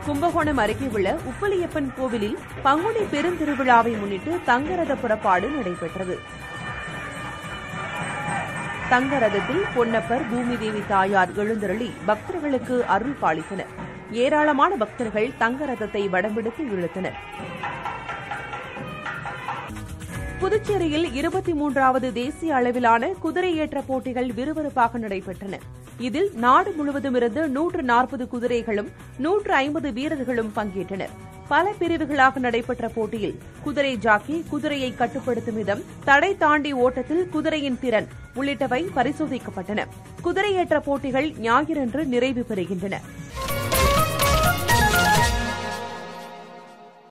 கும்பகோணம் அருகே உள்ள உப்பலியப்பன் கோவிலில் பங்குனி பெருந்திருவிழாவை முன்னிட்டு தங்கரத புறப்பாடு நடைபெற்றது தங்கரதத்தில் பொன்னப்பர் பூமிதேவி தாயார் எழுந்தருளி பக்தர்களுக்கு அருள் பாலித்தனர் ஏராளமான பக்தர்கள் தங்கரதத்தை வடம்பிடித்து இழுத்தனர் புதுச்சேரியில் இருபத்தி மூன்றாவது தேசிய அளவிலான குதிரையேற்ற போட்டிகள் விறுவிறுப்பாக நடைபெற்றன இதில் நாடு முழுவதும் இருந்து நூற்று நாற்பது குதிரைகளும் நூற்று ஐம்பது வீரர்களும் பங்கேற்றனர் பல பிரிவுகளாக நடைபெற்ற போட்டியில் குதிரை ஜாக்கி குதிரையை கட்டுப்படுத்தும் விதம் தடை தாண்டி ஓட்டத்தில் குதிரையின் திறன் உள்ளிட்டவை பரிசோதிக்கப்பட்டன குதிரையேற்ற போட்டிகள் ஞாயிறன்று நிறைவு பெறுகின்றன